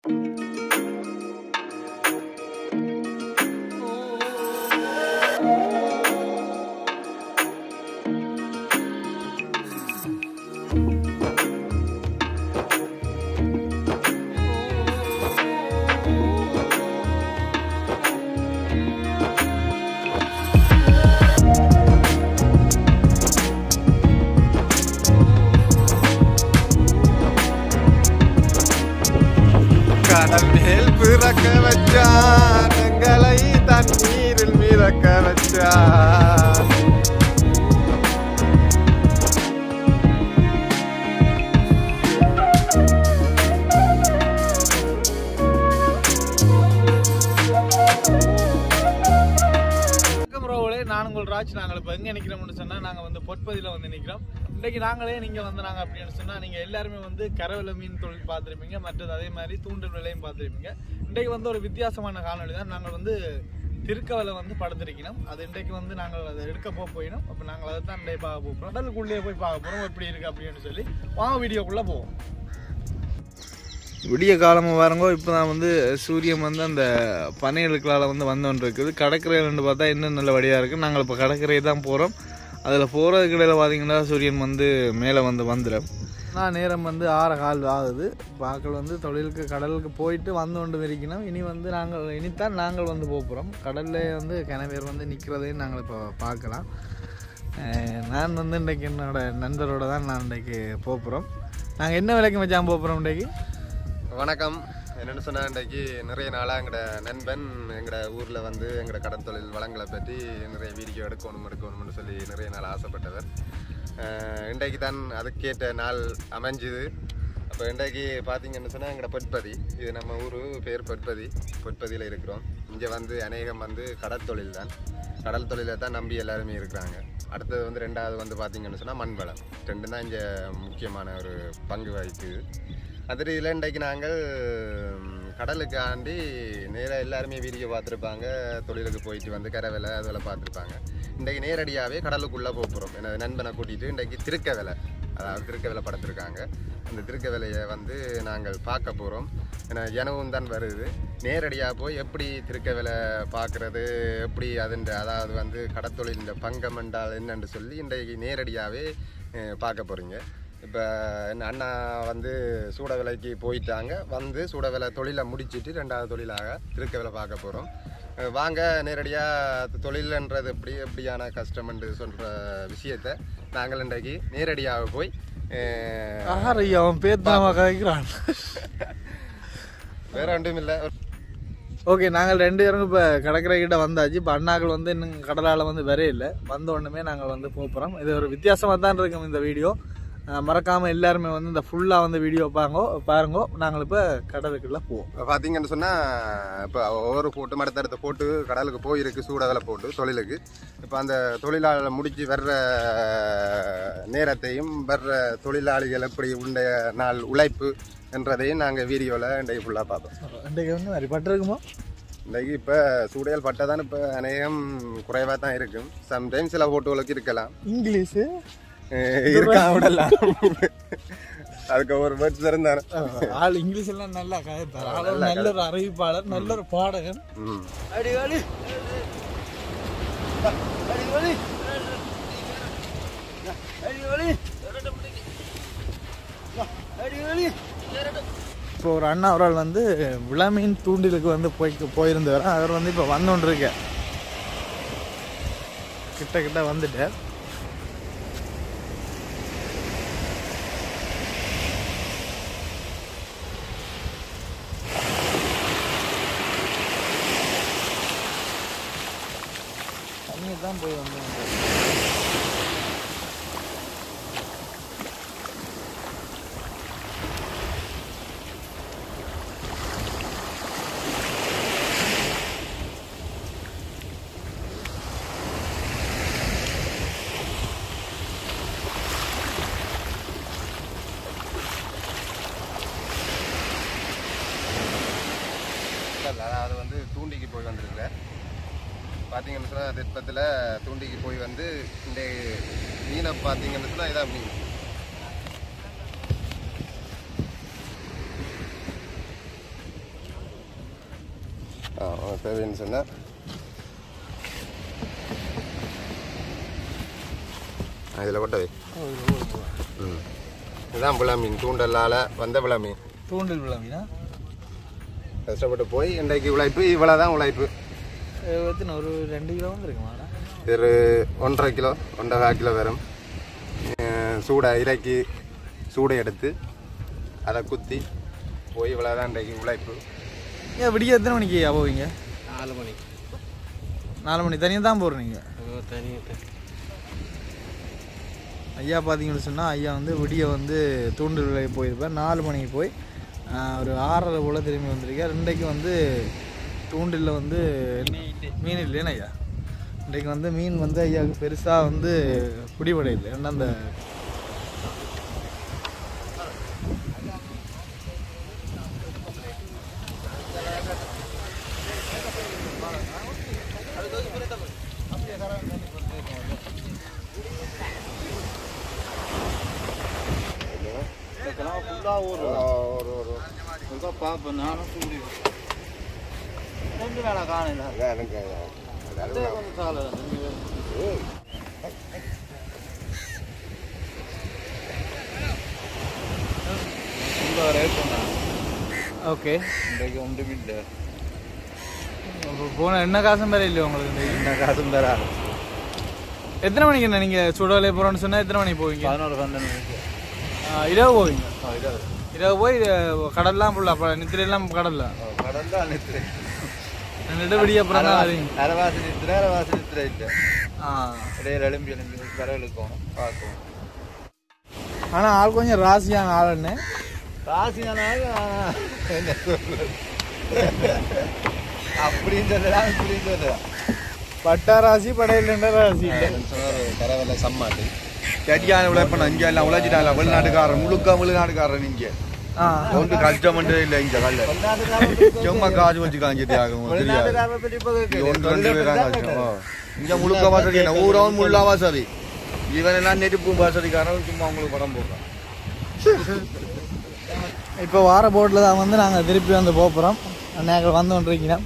கடல் மேல் பிறக்க வச்சான் எங்களை தண்ணீரில் மிதக்க வச்சான் வணக்கம் ரோவலே நான் உங்கள் ராஜ் நாங்கள் இப்போ எங்கே நிற்கிறோம்னு சொன்னால் நாங்கள் வந்து பொற்பதியில் வந்து நிற்கிறோம் இன்றைக்கு நாங்களே நீங்கள் வந்து நாங்கள் அப்படின்னு சொன்னால் நீங்கள் எல்லாருமே வந்து கரவல மீன் தொழில் பார்த்துருப்பீங்க மற்றது அதே மாதிரி தூண்டல் விலையும் பார்த்துருப்பீங்க இன்றைக்கு வந்து ஒரு வித்தியாசமான காணொளி தான் நாங்கள் வந்து திருக்கவலை வந்து படுத்திருக்கணும் அது இன்றைக்கு வந்து நாங்கள் அதை எடுக்க போக போயிடும் அப்போ நாங்கள் அதை தான் இன்றைக்கு பார்க்க போகிறோம் கடலுக்குள்ளேயே போய் பார்க்க போகிறோம் எப்படி இருக்குது அப்படின்னு சொல்லி வாங்க வீடியோக்குள்ளே போவோம் விடிய காலமாக பாருங்கோ இப்போ தான் வந்து சூரியன் வந்து அந்த பனைகளுக்களால் வந்து வந்தோன்று இருக்குது கடற்கரையில்னு பார்த்தா இன்னும் நல்ல வழியாக இருக்குது நாங்கள் இப்போ கடற்கரை தான் போகிறோம் அதில் போகிறதுக்கு இடையில பார்த்தீங்கன்னா சூரியன் வந்து மேலே வந்து வந்துடும் நான் நேரம் வந்து ஆற கால் ஆகுது பாக்கள் வந்து தொழிலுக்கு கடலுக்கு போயிட்டு வந்து கொண்டு இருக்கணும் இனி வந்து நாங்கள் இனித்தான் நாங்கள் வந்து போக போகிறோம் கடல்ல வந்து கிணவேர் வந்து நிற்கிறதையும் நாங்கள் இப்போ பார்க்கலாம் அஹ் நான் வந்து இன்றைக்கு என்னோட நண்பரோட தான் நான் இன்றைக்கு போக போகிறோம் நாங்கள் என்ன விலைக்கு வச்சான் போக போகிறோம் இன்றைக்கு வணக்கம் என்னென்னு சொன்னால் இன்றைக்கு நிறைய நாளாக எங்களோட நண்பன் எங்களோட ஊரில் வந்து எங்களோட கடன் தொழில் வளங்களை பற்றி நிறைய வீடியோ எடுக்கணும் எடுக்கணும்னு சொல்லி நிறைய நாள் ஆசைப்பட்டவர் அஹ் இன்றைக்கு தான் அதுக்கேற்ற நாள் அமைஞ்சுது அப்போ இன்றைக்கு பார்த்தீங்கன்னு சொன்னால் எங்களோட பொற்பதி இது நம்ம ஊர் பேர் பொற்பதி பொற்பதியில் இருக்கிறோம் இங்கே வந்து அநேகம் வந்து கடற்தொழில் தான் கடல் தொழிலை தான் நம்பி எல்லாருமே இருக்கிறாங்க அடுத்தது வந்து ரெண்டாவது வந்து பார்த்தீங்கன்னு சொன்னால் மண்வளம் ரெண்டு தான் இங்கே முக்கியமான ஒரு பங்கு வகிக்குது அதில் இதில் இன்றைக்கு நாங்கள் ம், கடலுக்கு ஆண்டி நேராக எல்லாருமே வீடியோ பார்த்துருப்பாங்க தொழிலுக்கு போயிட்டு வந்து கரை வேலை அதெல்லாம் பார்த்துருப்பாங்க இன்றைக்கு நேரடியாகவே கடலுக்குள்ளே போக போகிறோம் எனது நண்பனை கூட்டிகிட்டு இன்றைக்கு திருக்க வேலை அதாவது திருக்க வேலை படுத்திருக்காங்க அந்த திருக்க வேலையை வந்து நாங்கள் பார்க்க போகிறோம் ஏன்னா ஜனவும் தான் வருது நேரடியாக போய் எப்படி திருக்க வேலை பார்க்குறது எப்படி அதுன்ற அதாவது வந்து கடத்தொழில் இந்த பங்கம் என்றால் என்னன்னு சொல்லி இன்றைக்கு நேரடியாகவே பார்க்க போகிறீங்க இப்போ என்ன அண்ணா வந்து சூட விலைக்கு போயிட்டாங்க வந்து சூட விலை தொழிலை முடிச்சிட்டு ரெண்டாவது தொழிலாக திருக்க விலை பார்க்க போகிறோம் வாங்க நேரடியாக தொழில்ன்றது எப்படி எப்படியான கஷ்டம்னு சொல்கிற விஷயத்த நாங்கள் இன்றைக்கு நேரடியாக போய் அஹ், ஆறு அவன் பேர் தான் கதைக்கிறான் வேற ஒன்றும் இல்லை ஓகே நாங்கள் ரெண்டு பேரும் இப்போ கடற்கரை கிட்ட வந்தாச்சு இப்போ அண்ணாக்கள் வந்து இன்னும் கடலால் வந்து வரையில்லை வந்த உடனே நாங்கள் வந்து போகிறோம் இது ஒரு வித்தியாசமாக தான் இருக்கும் இந்த வீடியோ மறக்காமல் எல்லாருமே வந்து இந்த ஃபுல்லாக வந்து வீடியோ பாருங்கோ பாருங்கோ நாங்கள் இப்போ கடலுக்குள்ள போவோம் இப்போ பார்த்தீங்கன்னு சொன்னால் இப்போ ஒவ்வொரு போட்டும் அடுத்தடுத்த போட்டு கடலுக்கு போயிருக்கு சூடவேலை போட்டு தொழிலுக்கு இப்போ அந்த தொழிலாளர் முடிச்சு வர்ற நேரத்தையும் வர்ற தொழிலாளிகள் எப்படி உண்ட நாள் உழைப்பு என்றதையும் நாங்கள் வீடியோவில் இன்றைக்கு ஃபுல்லாக பார்த்தோம் இன்றைக்கு வந்து மாதிரி பட்டிருக்குமோ இன்றைக்கு இப்போ சூடையல் பட்டதான் இப்போ அநேகம் குறைவாக தான் இருக்கும் சம்டைம் சில போட்டோகளுக்கு இருக்கலாம் இங்கிலீஷு அஹ் இருக்கலாம் விடலாம் அதுக்கு ஒரு வேர்ட்ஸ் இருந்தாரு ஆள் இங்கிலீஷ் எல்லாம் நல்லா கதைப்பார் ஆள் ஒரு நல்ல ஒரு அறிவிப்பாளர் நல்ல ஒரு பாடகன் ம் அடிவாளி அடிவாளி அடிவாளி அடிவாளி இப்போ ஒரு அண்ணா அவரால் வந்து விளமீன் தூண்டிலுக்கு வந்து போய் போயிருந்தவர் அவர் வந்து இப்போ வந்தோண்டு இருக்க கிட்ட கிட்ட வந்துட்டார் தண்ணியை தான் போய் வந்தோம் இல்ல, அதாவது வந்து தூண்டிக்கு போய் வந்திருக்கிறேன் பார்த்தீங்கன்னு சொன்னால் திட்பத்தில் தூண்டிக்கு போய் வந்து இந்த மீனை பார்த்தீங்கன்னு சொன்னால் இதான் மீன் ஆ உனக்கு தேவைன்னு சொன்னால் இதில் கொட்டவை ம் இதுதான் புலா மீன் தூண்டலால் வந்த புலா மீன் தூண்டில் விழாமீனா கஷ்டப்பட்டு போய் இன்றைக்கு உழைப்பு இவ்வளோ தான் உழைப்பு எத்தனை ஒரு ரெண்டு கிலோ வந்துருக்குமாடா ஒரு ஒன்றரை கிலோ ஒன்றரை கிலோ வரும் அஹ் சூடை இறக்கி சூடை எடுத்து அதை குத்தி போய் இவ்வளோ தான் இன்றைக்கு உழைப்பு ஏன் விடிய எத்தனை மணிக்கு ஐயா போவீங்க நாலு மணிக்கு நாலு மணி தனியாக தான் போகிறீங்க தனியாக ஐயா பார்த்தீங்கன்னு சொன்னால் ஐயா வந்து விடிய வந்து தூண்டில் விளைய போயிருப்பார் நாலு மணிக்கு போய் ஆஹ், ஒரு ஆறரை போல் திரும்பி வந்திருக்கார் இன்றைக்கு வந்து தூண்டிலில் வந்து மீன் இல்லைன்னு ஐயா இன்றைக்கு வந்து மீன் வந்து ஐயாவுக்கு பெருசாக வந்து பிடிபடையில்லை ஏன்னா அந்த ஒரு ஒரு பார்ப்பேன் நானும் சூடி ரெண்டு வேலை காணல அதான் எனக்கு அது கொஞ்சம் சாலை ஓகே இன்றைக்கு ஒன்றும் இல்லை போன என்ன காசும் வேற இல்லையா உங்களுக்கு இன்றைக்கு என்ன காசும் தராது எத்தனை மணிக்கு என்ன நீங்கள் சுடலை போகிறோன்னு சொன்னால் எத்தனை மணிக்கு போவீங்க பதினோரு பன்னெண்டு மணிக்கு ஆஹ், இரவு போவீங்க ஆ, இதாது. இரவு போய் அஹ், கடல்லாம் ஃபுல்லாக அப்போ நித்திரையெல்லாம் கடல்ல ஆ, கடல் தான் நித்திரை ரெண்டு விடிய அப்புறம் தான் வரீங்க அரைவாசி நித்திரை அரைவாசி நித்திரை இல்லை ஆ இடையில எலும்பி எலும்பி விரல் இழுக்கணும் பார்க்கணும் ஆனால் ஆள் கொஞ்சம் ராசியான ஆளுன்னு ராசினானாக என்ன சொல்றது அப்படின்னு சொல்லலாம் இப்படின்னு சொல்லலாம் பட்டா ராசி படையில ராசி கரவலை சம்மாட்டு சரியான உழைப்ப இங்க எல்லாம் உழைச்சிட்டாங்க வெளிநாட்டுக்காரன் முழுக்க வெளிநாட்டுக்காரன் இங்க ஆ ஒன்று கஷ்டமன்றே இல்லை இங்க கல்ல சும்மா காசு வச்சு காஞ்சிட்டாங்க தெரியாது இது ஒன்று ரெண்டு பேர் தான் கஷ்டம் ஆ. இங்க முழுக்க வசதி என்ன ஊரவும் முள்ளா வசதி இவன் எல்லாம் நெருப்பு வசதிக்காரன் சும்மா உங்களுக்கு படம் போடுறான் இப்போ வார போட்டில் தான் வந்து நாங்கள் திருப்பி வந்து போகிறோம் நாங்கள் வந்து கொண்டிருக்கிறோம்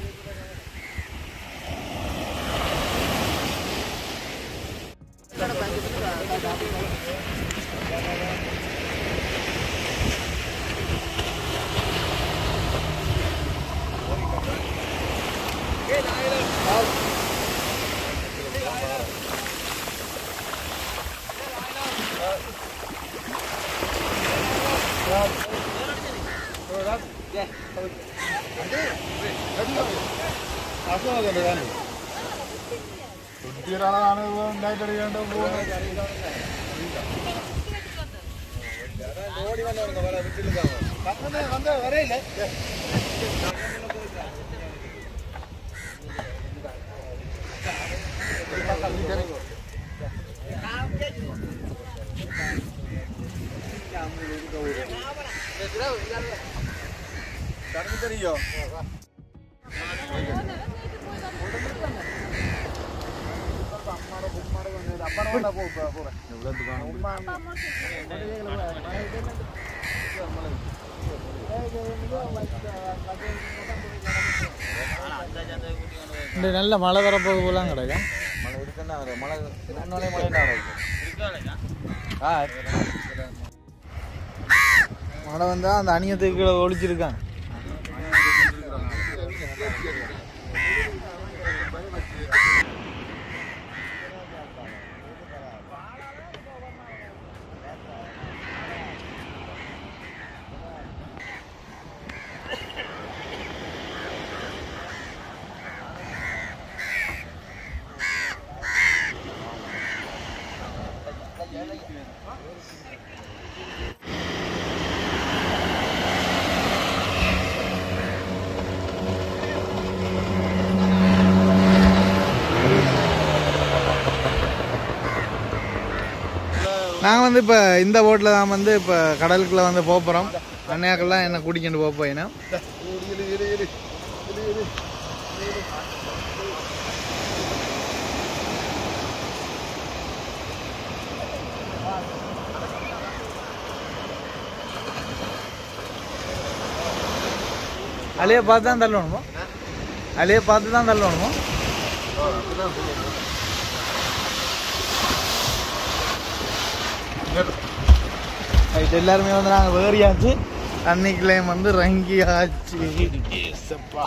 இந்த நல்ல மழை வரப்போது போலாம் கிடக்கும் மழை இருக்குன்னா மழை முன்னாலே மழை இருக்கும் ஆ மழை வந்தா அந்த அணியத்துக்கு கீழே ஒழிச்சிருக்கான் நாங்கள் வந்து இப்போ இந்த போட்டில் தான் வந்து இப்போ கடலுக்குள்ளே வந்து போகிறோம் அண்ணையாக்கெல்லாம் என்ன கூட்டிக்கிட்டு போக போயினா அலைய பார்த்து தான் தள்ளணுமா அதிலே பார்த்து தான் தள்ளணுமோ ரைட் எல்லாருமே வந்து நாங்கள் வேறியாச்சு அன்னைக்குலேயும் வந்து ரங்கியாச்சு ஏசப்பா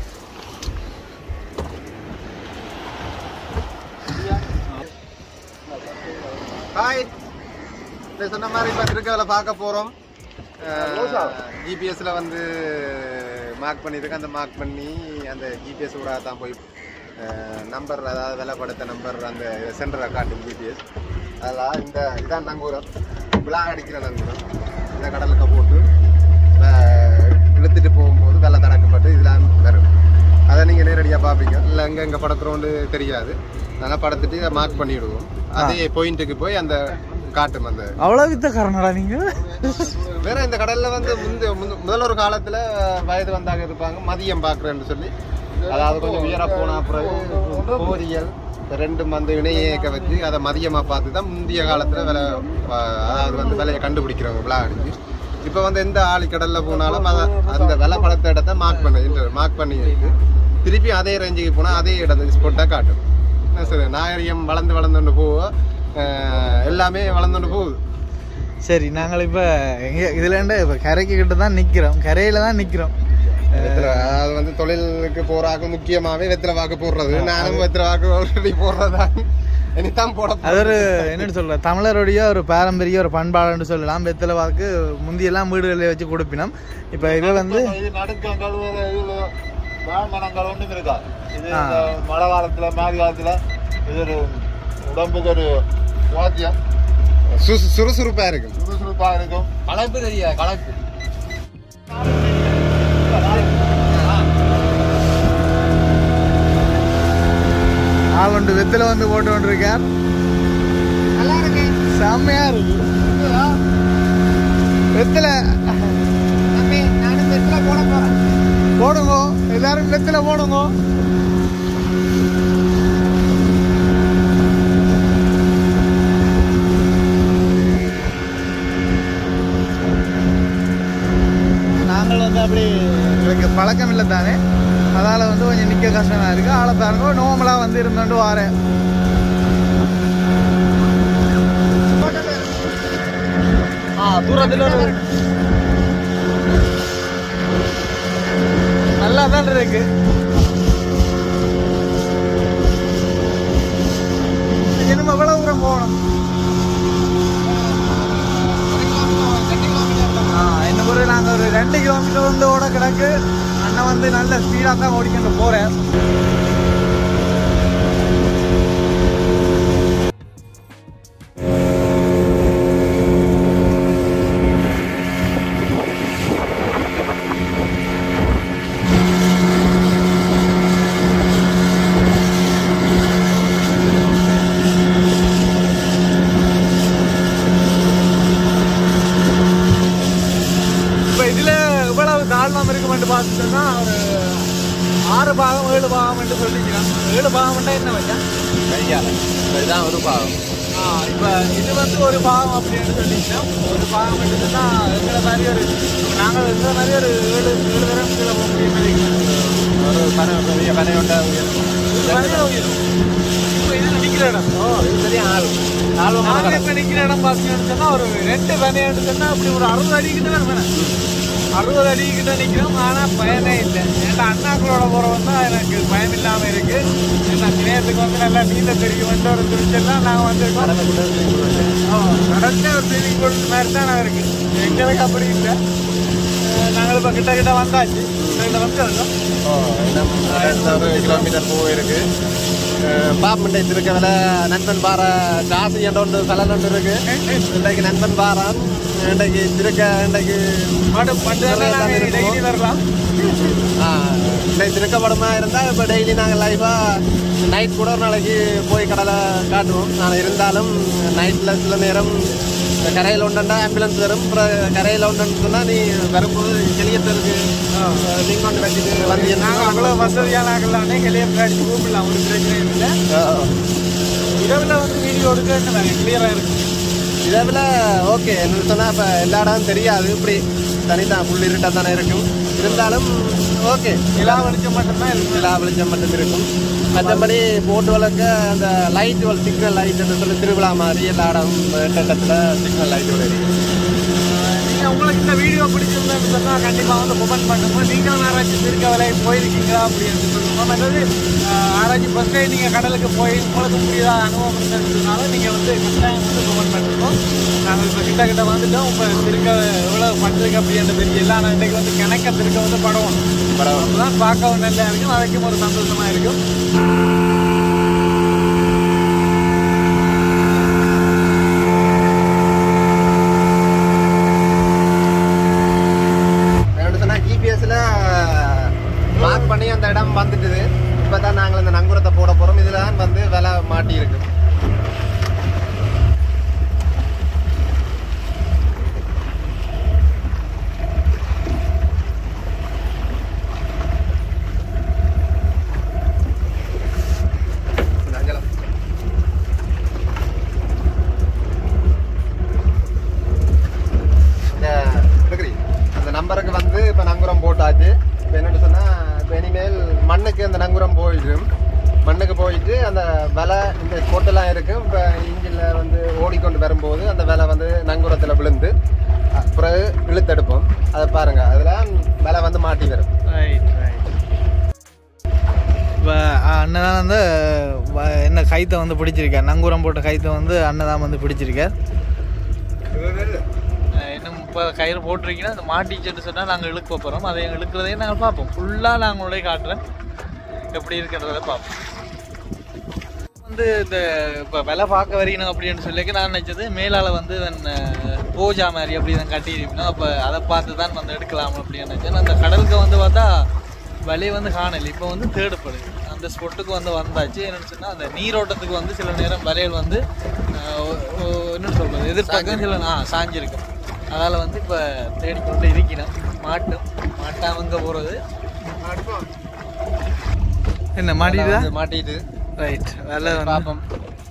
ஹாய் இந்த சொன்ன மாதிரி இப்போ திருக்கவலை பார்க்க போகிறோம் ஜிபிஎஸ்ல வந்து மார்க் பண்ணியிருக்கேன் அந்த மார்க் பண்ணி அந்த ஜிபிஎஸ் கூட தான் போய் நம்பர் அதாவது விலைப்படுத்த நம்பர் அந்த சென்டரை காட்டும் ஜிபிஎஸ் அதெல்லாம் இந்த இதான் நங்கூரம் விழா அடிக்கிற நங்கூரம் இந்த கடலுக்கு போட்டு அஹ், இழுத்துட்டு போகும்போது வெள்ளை தடக்கப்பட்டு இதெல்லாம் வரும் அதை நீங்கள் நேரடியாக பார்ப்பீங்க இல்லை எங்கே எங்கே படக்கிறோன்னு தெரியாது அதனால் படத்துட்டு இதை மார்க் பண்ணிவிடுவோம் அதே பாயிண்ட்டுக்கு போய் அந்த காட்டும் அந்த அவ்வளோ வித்தக்காரனடா நீங்கள் வேற இந்த கடல்ல வந்து முந்த முந்த- முதல்ல ஒரு காலத்துல வயது வந்தாக இருப்பாங்க மதியம் பாக்குறேன்னு சொல்லி அதாவது கொஞ்சம் உயர போன பிறகு கோரியல் ரெண்டு மந்த இணையேக்க வச்சு அதை மதியமா பார்த்து தான் முந்தைய காலத்துல விலை அஹ், அதாவது வந்து விலையை கண்டுபிடிக்கிறவங்க விழா அடிச்சு இப்போ வந்து எந்த ஆழிக்கடல்ல போனாலும் அதை அந்த விலை பழத்த இடத்த மார்க் பண்ண மார்க் பண்ணி வைத்து திருப்பி அதே ரேஞ்சுக்கு போனால் அதே இடத்த ஸ்பாட்டாக காட்டும் என்ன சரி நாகரிகம் வளர்ந்து வளர்ந்துட்டு போக அஹ், எல்லாமே வளர்ந்துட்டு போகுது சரி நாங்கள் இப்போ எங்கே இதுலேருந்து இப்போ கரைக்கு கிட்ட தான் நிற்கிறோம் கரையில் தான் நிற்கிறோம் வெத்தலை அது வந்து தொழிலுக்கு போறாங்க முக்கியமாவே வெத்தலை வாக்கு போடுறது நானும் வெத்தலை வாக்கு ஆல்ரெடி போடுறதா இனிதான் போட அது ஒரு என்னன்னு சொல்ல தமிழருடைய ஒரு பாரம்பரிய ஒரு பண்பாடுன்னு சொல்லலாம் வெத்தலை வாக்கு முந்தியெல்லாம் வீடுகளில் வச்சு கொடுப்பினோம் இப்போ இது வந்து இது நடுக்கம் கழுவுற இதுல வாழைமரங்கள் ஒன்றும் இருக்கா இது ஆ. இந்த மழை காலத்துல மாரி காலத்துல இது ஒரு உடம்புக்கு ஒரு வாத்தியம் சு- சுறுசுறுப்பா இருக்கு சுறுசுறுப்பா இருக்கும் களைப்பு தெரியாது களைப்பு ஆள் ஒன்று வெத்தலை வந்து போட்டு கொண்டிருக்கார் நல்லா இருக்கு செம்மையா இருக்கு வெத்தலை நானும் வெத்தலை போட போறேன் போடுங்க எல்லாரும் வெத்தலை போடுங்க நாங்கள் வந்து அப்படி எங்களுக்கு பழக்கம் இல்லை தானே அதால் வந்து கொஞ்சம் நிற்க கஷ்டமா இருக்கு ஆளை பாருங்க நோமலாக வந்து இருந்தோண்டு வாரேன் ஆ தூரத்தில் ஒரு நல்லா தான் இருக்கு இன்னும் எவ்வளவு தூரம் போகணும் ஆ, இன்னும் ஒரு நாங்கள் ஒரு ரெண்டு கிலோமீட்டர் வந்து ஓட கிடக்கு அண்ணன் வந்து நல்ல ஸ்பீடாக தான் ஓடிக்கிட்டு போகிறேன் இப்போ இதில் இவ்வளவு தாழ்வாம இருக்குமென்று பார்த்துட்டோம்னா ஒரு ஆறு பாகம் ஏழு பாகம் என்று சொல்லிக்கிறான் ஏழு பாகம்னா என்ன வச்சா கையால இதுதான் ஒரு பாகம் ஆ இப்போ இது வந்து ஒரு பாகம் அப்படின்னு சொல்லிக்கிறோம் ஒரு பாகம் எடுத்துன்னா எங்களை மாதிரி ஒரு நாங்கள் எங்களை மாதிரி ஒரு ஏழு ஏழு தரம் கீழே போக முடியும் நினைக்கிறேன் ஒரு பனை பெரிய பனையோட்ட உயரம் நிறைய உயரம் இப்போ இது நிற்கிற இடம் ஓ இது பெரிய ஆள் ஆள் நாங்கள் இப்போ நிற்கிற இடம் பார்த்தீங்கன்னு சொன்னால் ஒரு ரெண்டு பனை எடுத்தோம்னா அப்படி ஒரு அறுபது அடி கிட்ட தான் வேணும் அறுபது அடி கிட்ட நிற்கிறோம் ஆனால் பயமே இல்லை ஏன்னா அண்ணாக்களோட போகிறவன் தான் எனக்கு பயம் இல்லாமல் இருக்கு ஏன்னா நேரத்துக்கு வந்து நல்லா நீந்த தெரியும் ஒரு துணிச்செல்லாம் நாங்கள் வந்திருக்கோம் கடல்ல ஒரு ஸ்விமிங் பூல் மாதிரி தான் நான் இருக்கு எங்களுக்கு அப்படி இல்லை அஹ் நாங்கள் இப்போ கிட்ட கிட்ட வந்தாச்சு கிட்ட வந்து இருக்கோம் ஒரு கிலோமீட்டர் போயிருக்கு பாம்பண்டை திருக்கவில நண்பன் பாற காசு என்ற ஒன்று கலன் ஒன்று இருக்கு இன்றைக்கு நண்பன் பாறான் இன்றைக்கு திருக்க இன்றைக்கு மாடு பண்டு நாங்கள் டெய்லி வரலாம் ஆ, இன்னைக்கு திருக்கப்படுமா இருந்தால் இப்போ டெய்லி நாங்கள் லைவாக நைட் கூட ஒரு நாளைக்கு போய் கடலை காட்டுவோம் ஆனால் இருந்தாலும் நைட்டில் சில நேரம் கரையில் உண்டா ஆம்புலன்ஸ் வரும் அப்புறம் கரையில் உண்டுன்னு சொன்னால் நீ வரும்போது வெளியத்திற்கு நீங்கள் கொண்டு வச்சுட்டு நாங்கள் வந்தீங்கன்னா அவ்வளோ வசதியான ஆகலானே கிளிய அடிச்சு கூப்பிடலாம் ஒரு பிரச்சனையும் இல்லை இரவில் வந்து வீடியோ எடுக்க நாங்கள் கிளியராக இருக்கு இதை விட ஓகே என்ன சொன்னால் இப்போ எல்லா இடம் தெரியாது இப்படி தனித்தான் புல் இருட்டாக தானே இருக்கும் இருந்தாலும் ஓகே நிலா வெளிச்சம் மட்டும்தான் இருக்கு நிலா வெளிச்சம் மட்டும் இருக்கும் மற்றபடி போட்டு வளர்க்க அந்த லைட்டுகள் சிக்னல் லைட் சொல்லி திருவிழா மாதிரி எல்லா இடம் இடத்துல சிக்னல் லைட்டுகள் இருக்கு நீங்க உங்களுக்கு இந்த வீடியோ பிடிச்சிருந்தேன்னு சொன்னா கண்டிப்பா வந்து கமெண்ட் பண்ணுங்க நீங்களும் ஆராய்ச்சி திருக்கவலை போயிருக்கீங்களா அப்படின்னு சொல்லுங்க மற்றது ஆஹ், ஆராய்ச்சி ஃபர்ஸ்ட் டைம் நீங்க கடலுக்கு போய் உங்களுக்கு புரியுதா அனுபவம் இருந்ததுனால நீங்க வந்து கட்டாயம் வந்து கமெண்ட் பண்ணுங்க நாங்கள் இப்போ கிட்ட கிட்ட வந்துட்டோம் இப்போ திருக்க எவ்வளவு பட்டிருக்கு அப்படின்ற பெரிய எல்லா நான் இன்னைக்கு வந்து கிணக்க திருக்க வந்து படம் படம் அப்பதான் பார்க்கவும் நல்லா இருக்கும் அதுக்கும் ஒரு சந்தோஷமா இருக்கும் என்னோட சொன்னா ஜிபிஎஸ்ல மார்க் பண்ணி அந்த இடம் வந்துட்டுது இப்போ தான் நாங்கள் இந்த நங்குரத்தை போட போகிறோம் இதில் தான் வந்து விலை மாட்டி இருக்கு இந்த அஞ்சலம். இந்த இருக்கிறீ அந்த நம்பருக்கு வந்து இப்போ நங்குரம் போட்டாச்சு இப்போ என்னன்னு சொன்னால் இப்போ இனிமேல் மண்ணுக்கு அந்த நங்குரம் போயிடும் மண்ணுக்கு போயிட்டு அந்த விலை இந்த கொட்டெல்லாம் இருக்கும் இப்போ இன்ஜினில் வந்து ஓடிக்கொண்டு வரும்போது அந்த விலை வந்து நங்குரத்தில் விழுந்து பிறகு இழுத்தெடுப்போம் அதை பாருங்க அதில் விலை வந்து மாட்டி வரும் ரைட் ரைட் இப்போ அண்ணன் தான் வந்து வ- என்ன கைத்தை வந்து பிடிச்சிருக்கார் நங்கூரம் போட்ட கைத்தை வந்து அண்ணன் தான் வந்து பிடிச்சிருக்கார் இன்னும் இப்போ கயிறு போட்டிருக்கீங்கன்னா அந்த மாட்டிச்சுட்டு சொன்னால் நாங்கள் இழுக்க போகிறோம் அதை இழுக்கிறதையும் நாங்கள் பார்ப்போம் ஃபுல்லாக நாங்கள் உடைய காட்டுறேன் எப்படி இருக்குன்றதை பார்ப்போம் வந்து இந்த இப்போ விலை பார்க்க வரீங்க அப்படின்னு சொல்லிக்க நான் நினச்சது மேலால் வந்து தன் பூஜா மாதிரி அப்படி தான் கட்டியிருக்கணும் அப்போ அதை பார்த்து தான் வந்து எடுக்கலாம் அப்படின்னு நினச்சேன் அந்த கடலுக்கு வந்து பார்த்தா வழி வந்து காணல இப்போ வந்து தேடுப்படுது அந்த ஸ்பொட்டுக்கு வந்து வந்தாச்சு என்னன்னு சொன்னால் அந்த நீரோட்டத்துக்கு வந்து சில நேரம் வலையில் வந்து அஹ், ஒ- ஒ- என்ன சொல்கிறது எதிர்பார்க்க சில ஆ சாஞ்சிருக்கும் அதால் வந்து இப்போ தேடிக்கொண்டு இருக்கிறோம் மாட்டும் மாட்டாம எங்கே போகிறது என்ன மாட்டிடுதா வந்து மாட்டிட்டு ரைட் வேலை வந்து பார்ப்போம்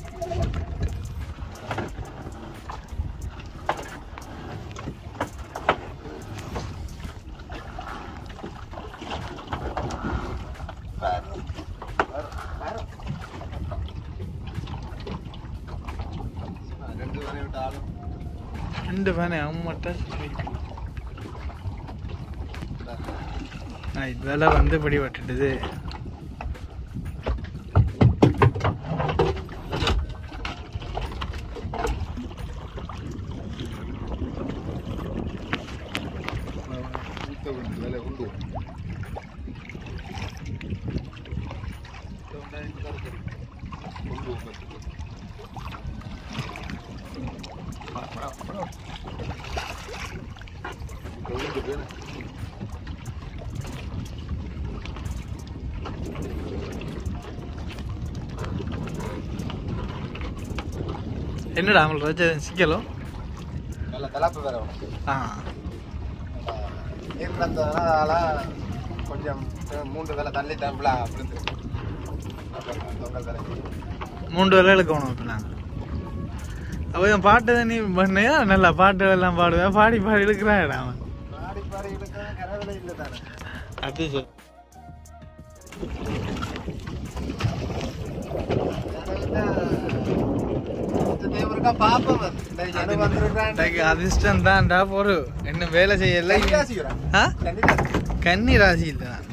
ரெண்டு வரை விட்ட ஆளும் ரெண்டு ஃபேனே அம்மட்ட வேலை வந்து படி விட்டுடுது விலை உண்டு என்னடா அவங்களுக்கு வச்ச சிக்கலோ நல்ல தலைப்பு வேற உனக்கு ஆ இருக்கிறதுனால கொஞ்சம் மூன்று வேலை தள்ளி தம்பிளா அப்படின்னு தொங்கல் தலைக்கு மூன்று வேலை இழுக்கணும் இப்போ நாங்கள் அப்போ என் பாட்டு தான் நீ பண்ணியா நல்லா பாட்டு எல்லாம் பாடுவேன் பாடி பாடி இழுக்கிறான் அவன் பாடி பாடி இழுக்க கரவில இல்லை தானே அது சொல் தேவருக்கா பாப்பம் எனக்கு வந்திருக்கான் எனக்கு அதிர்ஷ்டம் தான்டா போரு என்ன வேலை செய்யல ஆ கன்னி ராசி இல்லை நான்.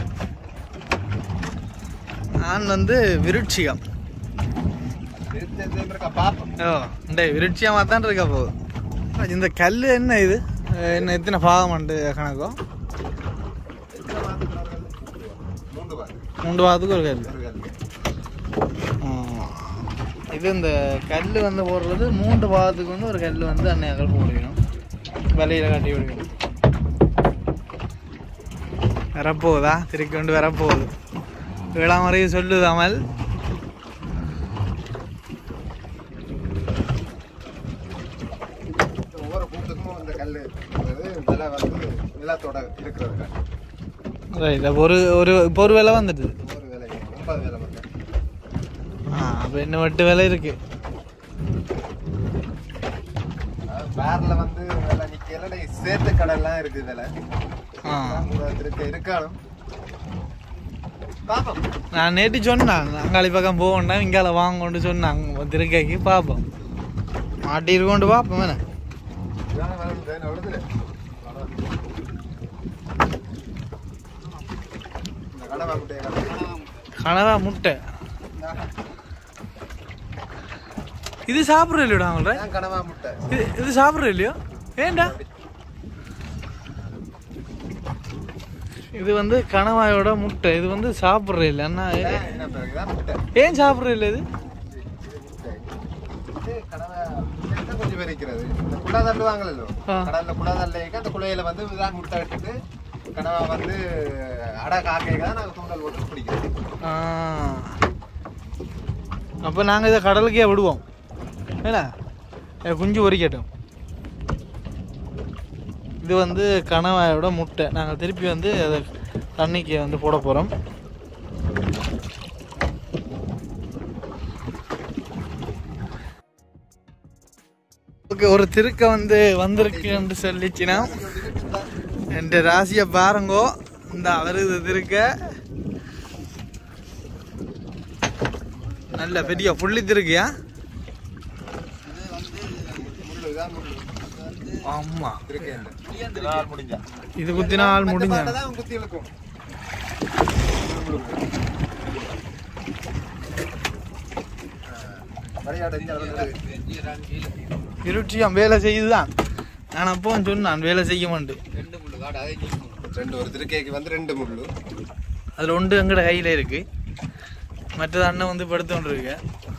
நான் வந்து விருட்சிகம் பாப்பம் ஓ இந்த விருட்சியமாக தான் இருக்கா போகுது இந்த கல் என்ன இது அஹ் என்ன எத்தனை பாகம் உண்டு கணக்கோ மூன்று வாரம் மூன்று பாகத்துக்கு ஒரு கல் ஒரு கல் ஆ. இது இந்த கல் வந்து போடுறது மூன்று பாகத்துக்கு வந்து ஒரு கல் வந்து அன்னையாக்கள் போடுவிடும் விலையில கட்டி விடுவிடும் வரப்போகுதா திருக்கி கொண்டு வரப்போகுது விளாமறையை சொல்லுதாமல் ஒவ்வொரு கூட்டுக்கும் இந்த கல் விலை வந்து நிலத்தோட இருக்கிறது கல் ரைட் அப்போ ஒரு ஒரு இப்போ ஒரு விலை வந்துடுது ஒவ்வொரு விலை முப்பது விலை மட்டும் ஆ அப்போ என்ன மட்டும் விலை இருக்கு பேரில் வந்து விலை நிற்கல சேர்த்து கடைலாம் இருக்குது விலை ஆ திருக்க இருக்காலும் பாப்போம் நான் நேற்று சொன்னேன் அங்காளி பக்கம் போவோம்னா இங்கால வாங்கன்னு சொன்னாங்க திருக்கைக்கு பார்ப்போம் மாட்டி இருக்கோண்டு பார்ப்போம் வேணா இதான வேலை தேனை விடுதுல. இந்த கடவா முட்டையை கடவா. கனவா முட்டை இது சாப்பிட்ற இல்லையோடா அவங்கள இதான் கடவா முட்டை இது இது சாப்பிட்ற இல்லையோ ஏன்டா இது வந்து கணவாயோட முட்டை இது வந்து சாப்பிட்ற இல்லை அண்ணா ஏ- இதான் என்ன பேரு? இதான் முட்டை ஏன் சாப்பிட்ற இல்லை இது இது கடவா முட்டை தான் கொஞ்சம் பேர் இருக்கிறது இந்த குடா தள்ளுவாங்களோ ஆ. கடல்ல குடா தள்ளைக்க அந்த குழையில வந்து இதான் முட்டை எடுத்துட்டு கடவா வந்து அடை காக்கைக்கு தான் நாங்கள் தூண்டல் போட்டு பிடிக்கிறோம் ஆ. அப்ப நாங்க இதை கடலுக்கே விடுவோம் என்ன இது குஞ்சு பொறிக்கட்டும் இது வந்து கணவாயோட முட்டை நாங்கள் திருப்பி வந்து அதை தண்ணிக்கு வந்து போட போகிறோம் ஓகே ஒரு திருக்க வந்து வந்திருக்குன்னு சொல்லிச்சுன்னா என் ராசியை பாருங்கோ இந்த வருது திருக்க நல்ல பெரிய புள்ளி திருக்கியா முள்ளு இதான் முள்ளு ஆமா இருக்கேன் முடிஞ்சா இது குத்தினால் முடிஞ்ச தான் குத்தி இழுக்கும் விளையாடு இந்த அளவுக்கு இருட்டியம் வேலை செய்யுதுதான் நான் அப்போ சொன்னான் வேலை செய்ய மாட்டேன் ரெண்டு ஒரு திருக்கைக்கு வந்து ரெண்டு முள்ளு அதில் ஒன்று எங்கட கையில் இருக்கு மற்றது அண்ணன் வந்து படுத்து கொண்டு இருக்கு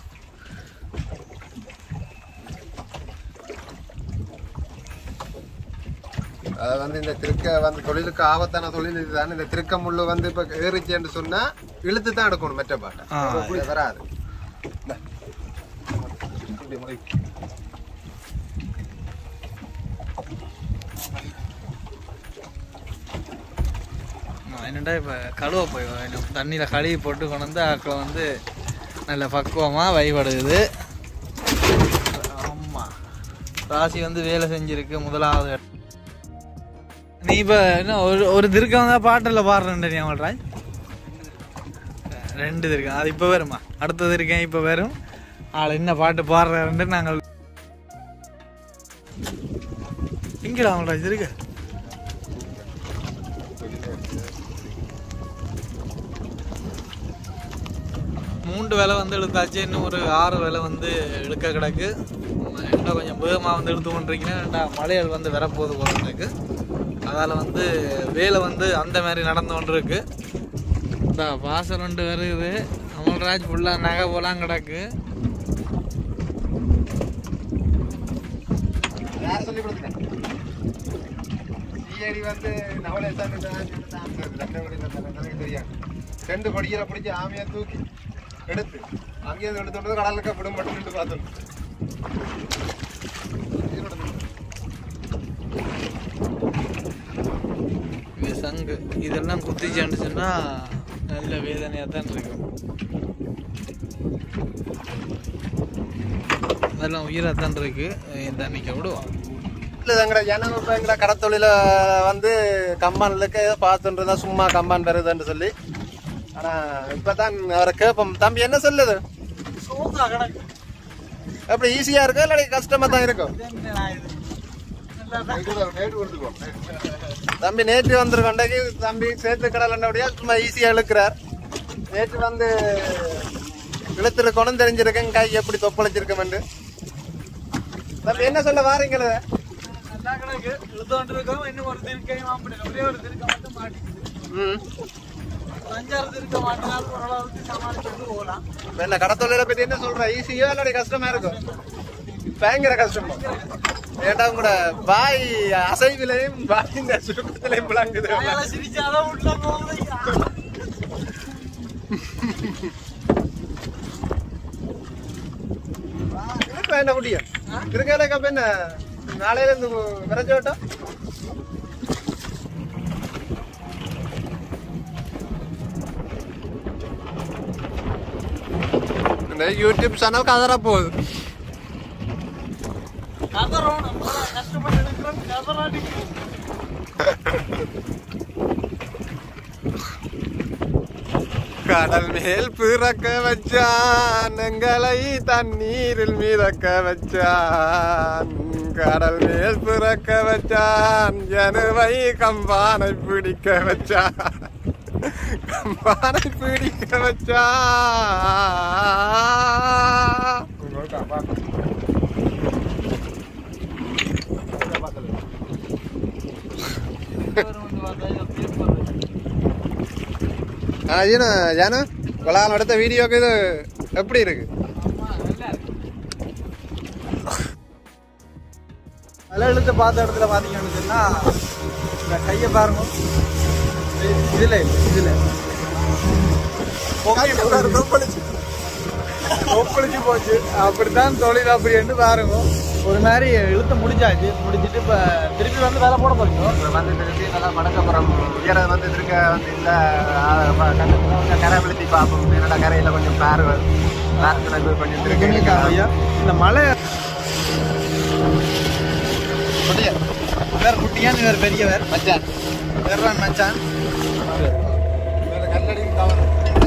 அது வந்து இந்த திருக்க வந்து தொழிலுக்கு ஆபத்தான தொழில் இதுதான் இந்த திருக்க முள்ளு வந்து இப்ப ஏறிச்சுன்னு சொன்னா இழுத்து தான் எடுக்கணும் மெட்ட பாட்டை ஆ. இப்படி வராது இந்தா. இப்படி முறை. என்னடா இப்போ கழுவ போய் தண்ணியில் கழுவி போட்டு கொண்டு வந்து அக்கா வந்து நல்ல பக்குவமாக வழிபடுது ஆமாம் ராசி வந்து வேலை செஞ்சிருக்கு முதலாவது நீ இப்போ என்ன ஒரு ஒரு திருக்கம் தான் பாட்டில் பாடுறேன் நீ அவள்றா ரெண்டு திருக்கம் அது இப்போ வருமா அடுத்தது இருக்கேன் இப்போ வரும் ஆள் என்ன பாட்டு பாடுறாருன்ட்டு நாங்கள் எங்கடா அவங்களா இது இருக்கு மூன்று வேலை வந்து இழுத்தாச்சு இன்னும் ஒரு ஆறு வேலை வந்து இழுக்க கிடக்கு இன்னும் கொஞ்சம் வேகமாக வந்து இழுத்து கொண்டிருக்கீங்கன்னா ரெண்டா மழைகள் வந்து வரப்போகுது போகிறதுக்கு அதால் வந்து வேலை வந்து அந்த மாதிரி நடந்து கொண்டிருக்கு இந்த வாசல் ரெண்டு வருது அமல்ராஜ் ஃபுல்லாக நகை போலாம் கிடக்கு யார் சொல்லி கொடுத்தேன் சிஐடி வந்து நவலை சாமி தான் ரெண்டு கொடி எனக்கு தெரியாது ரெண்டு கொடியில பிடிச்சி ஆமையா தூக்கி எடுத்து அங்கேயே எடுத்து வந்து கடலுக்கு விட மட்டும் பார்த்தோம் இது சங்கு இதெல்லாம் குத்திச்சுன்னு சொன்னால் நல்ல வேதனையாக தான் இருக்கும் அதெல்லாம் உயிராக தான் இருக்கு இந்த அன்னைக்கு விடுவோம் இல்லை எங்கட ஜனம் இப்போ எங்கட கடத்தொழில வந்து கம்பானுக்கு ஏதோ பார்த்துட்டு இருந்தா சும்மா கம்பான் வருதுன்னு சொல்லி ஆனா இப்பதான் அவரை கேட்போம் தம்பி என்ன சொல்லுது அப்படி ஈஸியா இருக்கா இல்லாட்டி கஷ்டமா தான் இருக்கும் தம்பி நேற்று வந்திருக்கோண்டைக்கு தம்பி சேர்த்து கடலண்டபடியா சும்மா ஈஸியா இழுக்கிறார் நேற்று வந்து இழுத்துருக்கணும் தெரிஞ்சிருக்கேன் கை எப்படி தொப்பளிச்சிருக்கமெண்டு தம்பி என்ன சொல்ல வாரீங்களே இன்னும் ஒரு திருக்கையும் ஒரே ஒரு திருக்க மட்டும் மாட்டிக்குது ம் அஞ்சாறு திருக்க மாட்டினாலும் ஓரளவுக்கு சமாளிச்சுட்டு போகலாம் இப்ப என்ன கடத்தொழிலை பத்தி என்ன சொல்ற ஈஸியோ இல்லாட்டி கஷ்டமா இருக்கும் பயங்கர கஷ்டமா ஏண்டா கூட பாய் அசைவிலையும் பாயின் சுருக்கத்திலையும் விளங்குது சிரிச்சாதான் உள்ள போகுது இப்ப என்ன முடியும் திருக்கையில அப்ப என்ன நாளையில இருந்து விரைச்சு விட்டோம் இந்த யூடியூப் சேனல் கதற போகுது கதறோம் நம்ம கஷ்டப்பட்டு இருக்கிறோம் கதறாடி கடல் மேல் பிறக்க வச்சான் எங்களை தண்ணீரில் மிதக்க வச்சான் கடல் மேல் பிறக்க வச்சான் ஜனுவை கம்பானை பிடிக்க வச்சான் கம்பானை பிடிக்க வச்சான் ஆ ஜீனு ஜானு கொலால் அடுத்த வீடியோக்கு இது எப்படி இருக்கு அலை இழுத்து பார்த்த இடத்துல பார்த்தீங்கன்னு சொன்னா இந்த கையை பாருங்க இதுல இதுல ஒப்பளிச்சு போச்சு அப்படித்தான் தொழில் அப்படின்னு பாருங்க ஒரு மாதிரி இழுத்து முடிஞ்சாச்சு முடிஞ்சிட்டு இப்ப திருப்பி வந்து வேலை போட போறீங்க வந்து திருப்பி நல்லா மடக்கப்புறம் உயர வந்து இருக்க வந்து இந்த கொஞ்சம் கரை விழுத்தி பார்ப்போம் என்னடா கரையில் கொஞ்சம் பேர் பேர் கணக்கு கொஞ்சம் திருக்கி ஐயா இந்த மலை வேற குட்டியான்னு வேற பெரியவர் மச்சான் வேறான் மச்சான் கல்லடி கவர்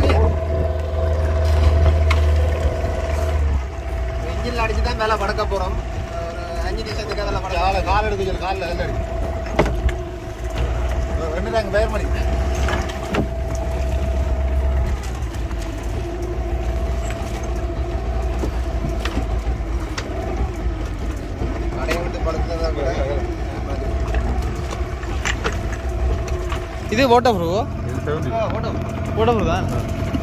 இன்ஜினில் அடிச்சு தான் மேலே படக்க போகிறோம் ஒரு அஞ்சு நிமிஷத்துக்கு அதில் படக்க காலை கால் எடுக்க சொல்லு காலில் கல் அடி ரெண்டு தாங்க பேர் மணி அடைய விட்டு படுத்துதான் கூட இது ஓட்ட ப்ரோ ஓட்ட ப்ரோ தான்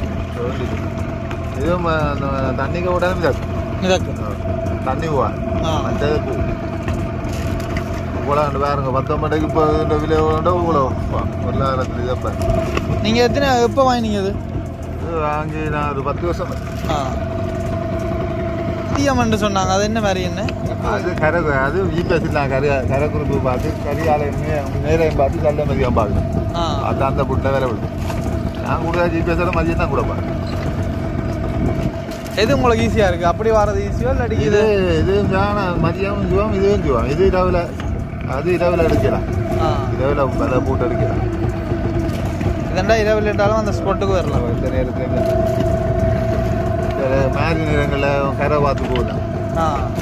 இது தண்ணிக்கு விட இதாக்கு தண்ணி போவா ஆ மற்றது பூ இவ்வளோ பாருங்க பத்தொம்பதுக்கு இப்போ இந்த விலை உண்டோ இவ்வளோ பொருளாதாரத்தில் இதப்ப நீங்க எத்தனை எப்போ வாங்கினீங்க இது இது வாங்கி நான் ஒரு பத்து வருஷம் ஆ தீயமண்டு சொன்னாங்க அது என்ன மாதிரி என்ன அது கரை அது இபிஎஸ் நான் கரை கரை குறுப்பு பார்த்து கரியால் நேரையும் பார்த்து கல்ல மதியம் பார்க்கணும் ஆ அது அந்த புட்டை வேலை விடும் நான் கூட ஜிபிஎஸோட மதியம் தான் கொடுப்பேன் எது உங்களுக்கு ஈஸியா இருக்கு அப்படி வரது ஈஸியோ இல்லாட்டி இது இது இது ஞான மதியம் ஜுவம் இதுவும் ஜுவம் இது இரவில் அது இரவில் எடுக்கலாம் ஆ இரவில் விலை போட்டு எடுக்கலாம் இதண்டா இரவு இருந்தாலும் அந்த ஸ்பாட்டுக்கு வரலாம் இந்த நேரத்தில் மாரி நேரங்களில் கரை பார்த்து போகலாம் ஆ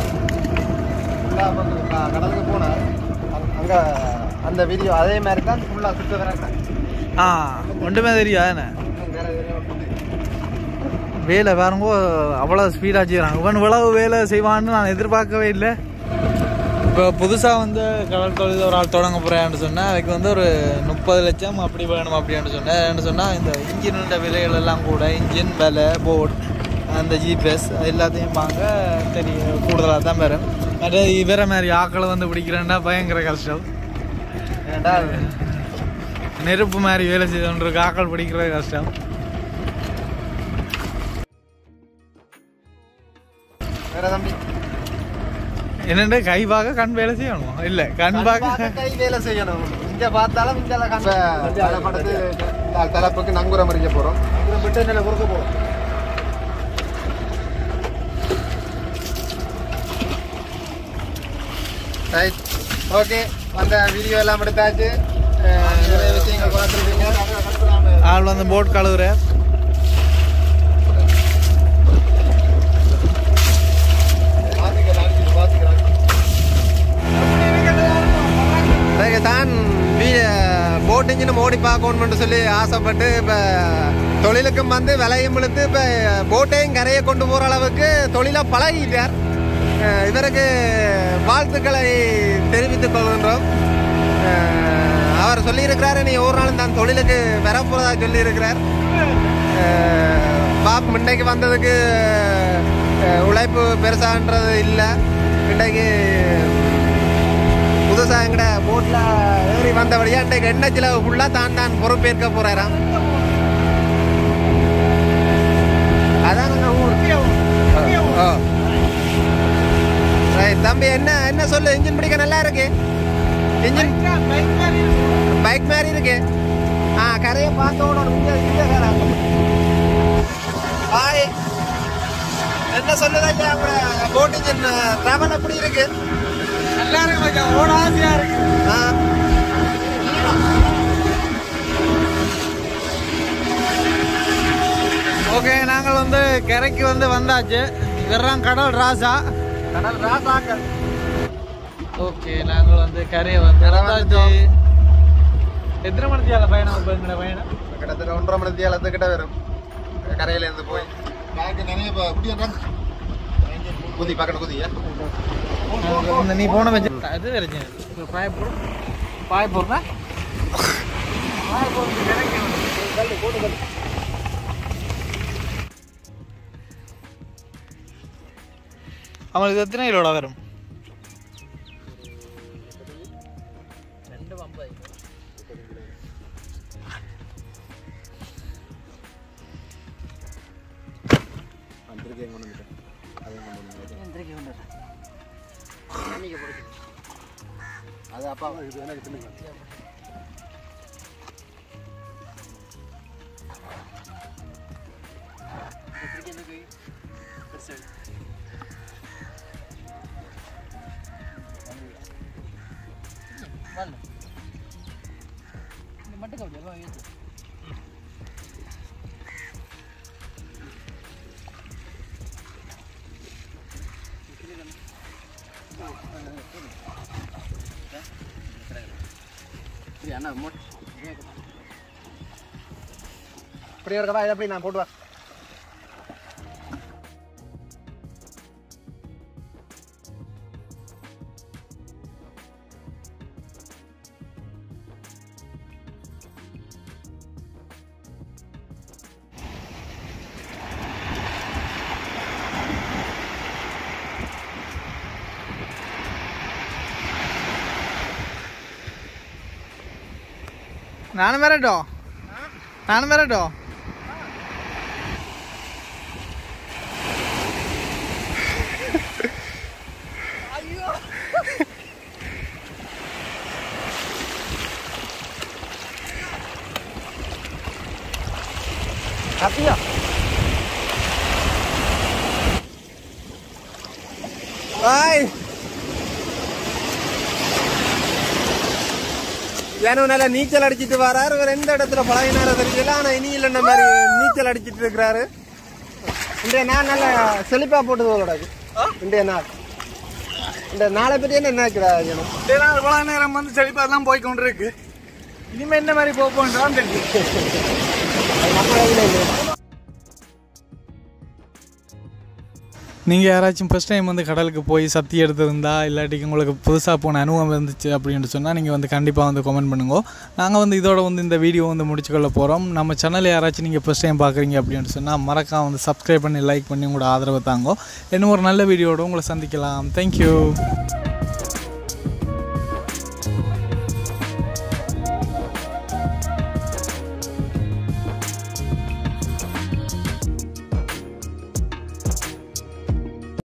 கடலுக்கு போனேன் அங்கே அந்த வீடியோ அதே மாதிரி தான் ஃபுல்லாக சுற்ற வரேன் ஆ ஒன்றுமே தெரியாது என்ன வேலை பாருங்க அவ்வளோ ஸ்பீடாக செய்கிறாங்க இவன் இவ்வளவு வேலை செய்வான்னு நான் எதிர்பார்க்கவே இல்லை இப்போ புதுசாக வந்து கடல் தொழில் ஒரு ஆள் தொடங்க போகிறேன்னு சொன்னால் அதுக்கு வந்து ஒரு முப்பது லட்சம் அப்படி வேணும் அப்படின்னு சொன்னேன் என்ன சொன்னால் இந்த இன்ஜினோட விலைகள் எல்லாம் கூட இன்ஜின் விலை போர்ட் அந்த ஜிபிஎஸ் எல்லாத்தையும் வாங்க சரி கூடுதலாக தான் வரும் மற்ற வேற மாதிரி ஆக்களை வந்து பிடிக்கிறேன்னா பயங்கர கஷ்டம் ஏன்டா நெருப்பு மாதிரி வேலை செய்து கொண்டிருக்க ஆக்கள் பிடிக்கிறது கஷ்டம் வேற தம்பி என்னண்டு கை பார்க்க கண் வேலை செய்யணும் இல்ல கண் பார்க்க கை வேலை செய்யணும் இங்க பார்த்தாலும் இந்த தலைப்படத்து தலைப்புக்கு நங்குரம் அறிஞ்ச போறோம் நங்குரம் விட்டு என்ன குறுக்க போறோம் ரைட் ஓகே அந்த வீடியோ எல்லாம் எடுத்தாச்சு அஹ் நிறைய விஷயங்கள் பார்த்துருப்பீங்க ஆள் வந்து போட் கழுவுற அதுக்கு தான் போட் இன்ஜின் ஓடி பார்க்கணும்னு சொல்லி ஆசைப்பட்டு இப்போ தொழிலுக்கும் வந்து விலையும் இழுத்து இப்போ போட்டையும் கரையை கொண்டு போகிற அளவுக்கு தொழிலாக பழகிட்டார் அஹ் இவருக்கு வாழ்த்துக்களை தெரிவித்துக் கொள்கின்றோம் அஹ் அவர் சொல்லியிருக்கிறாரு நீ ஒரு நாளும் தான் தொழிலுக்கு வரப்போறதா சொல்லியிருக்கிறார் அஹ் பாப் முன்னைக்கு வந்ததுக்கு அஹ் உழைப்பு பெருசான்றது இல்லை இன்றைக்கு புதுசா எங்கட போட்ல ஏறி வந்தபடியா இன்றைக்கு எண்ணெய் செலவு ஃபுல்லா தான் தான் பொறுப்பேற்க போறாராம் அதான் நாங்க ஊர் ஓ. Right, தம்பி என்ன என்ன சொல்லு இன்ஜின் பிடிக்க நல்லா இருக்கு இன்ஜின் பைக் மாதிரி இருக்கு ஆ கரையை பார்த்தோட ஹாய் என்ன சொல்லுதா ஐயா போட் இன்ஜின் டிராவல் எப்படி இருக்கு நல்லா இருக்கு மச்சான் ஓட ஆசையா இருக்கு ஆ ஓகே நாங்கள் வந்து கரைக்கு வந்து வந்தாச்சு இவர்தான் கடல் ராசா கடல் ராசாக்கள் ஓகே நாங்கள் வந்து கரையை வந்து கரை வந்தாச்சு எத்தனை மணித்தியால பயணம் இப்போ எங்களோட பயணம் கிட்டத்தட்ட ஒன்றரை மணி தேலத்துக்கிட்ட வரும் கரையில இருந்து போய் நிறைய குதி பக்கத்து குதியா இந்த நீ போன வச்சு அது வரைக்கும் பாயப்பூர் பாயப்பூர்னா அவங்களுக்கு எத்தனை கிலோட வரும் அது அப்பா இது எனக்கு தின்னுங்க இப்படி இருக்கவா இதை அப்படி நான் போட்டு வா நானும் வரட்டோ நானும் வரட்டோ அப்படியா ஹாய் வேணும் நல்லா நீச்சல் அடிச்சிட்டு வராரு இவர் எந்த இடத்துல பழகினாரோ தெரியல ஆனா இனி இல்லைன்ன மாதிரி நீச்சல் அடிச்சிட்டு இருக்கிறாரு இன்றைய நாள் நல்ல செழிப்பா போட்டு போகக்கூடாது இன்றைய நாள் இந்த நாளை பற்றி என்ன நினைக்கிறாரு ஜனம் இவ்வளோ நேரம் வந்து செழிப்பாக தான் போய் கொண்டு இருக்கு இனிமே என்ன மாதிரி போப்போன்றான் தெரியும் அது நம்ம கையில இல்லை நீங்கள் யாராச்சும் ஃபஸ்ட் டைம் வந்து கடலுக்கு போய் சத்தி எடுத்திருந்தா இல்லாட்டிக்கு உங்களுக்கு புதுசாக போன அனுபவம் இருந்துச்சு அப்படின்னு சொன்னால் நீங்கள் வந்து கண்டிப்பாக வந்து கமெண்ட் பண்ணுங்க நாங்கள் வந்து இதோட வந்து இந்த வீடியோ வந்து முடிச்சுக்கொள்ள போகிறோம் நம்ம சேனல் யாராச்சும் நீங்கள் ஃபஸ்ட் டைம் பார்க்குறீங்க அப்படின்னு சொன்னால் மறக்காம வந்து சப்ஸ்கிரைப் பண்ணி லைக் பண்ணி உங்களோட ஆதரவை தாங்கோ இன்னும் ஒரு நல்ல வீடியோட உங்களை சந்திக்கலாம் தேங்க்யூ